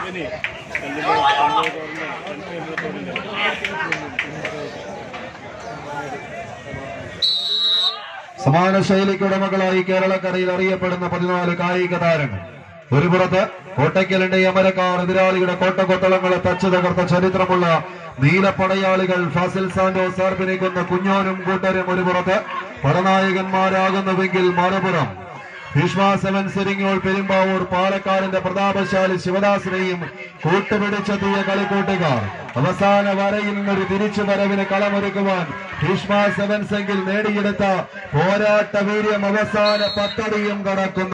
സമാന ശൈലിക്ക് ഉടമകളായി കേരളക്കരയിൽ അറിയപ്പെടുന്ന പതിനാല് കായിക താരങ്ങൾ ഒരു പുറത്ത് കോട്ടയ്ക്കലിന്റെ അമരക്കാർ എതിരാളിയുടെ കോട്ടകൊത്തളങ്ങളെ തച്ചു തകർത്ത ചരിത്രമുള്ള നീലപ്പടയാളികൾ ഫാസിൽ സാന്റോസ് അർപ്പിനിക്കുന്ന കുഞ്ഞോനും കൂട്ടരും ഒരു പുറത്ത് പടനായകന്മാരാകുന്നുവെങ്കിൽ മറുപുറം ഭീഷ്മ സെവൻ സിരിങ്ങോൾ പെരുമ്പാവൂർ പാലക്കാടിന്റെ പ്രതാപശാലി ശിവദാസിനെയും കൂട്ടുപിടിച്ചെത്തിയ കളിക്കൂട്ടുകാർ അവസാന വരയിൽ നിന്നൊരു തിരിച്ചു വരവിന് കളമൊരുക്കുവാൻ ഭീഷ്മ സെവൻസ് എങ്കിൽ നേടിയെടുത്ത പോരാട്ട വീര്യം അവസാന പത്തടിയും കടക്കുന്നു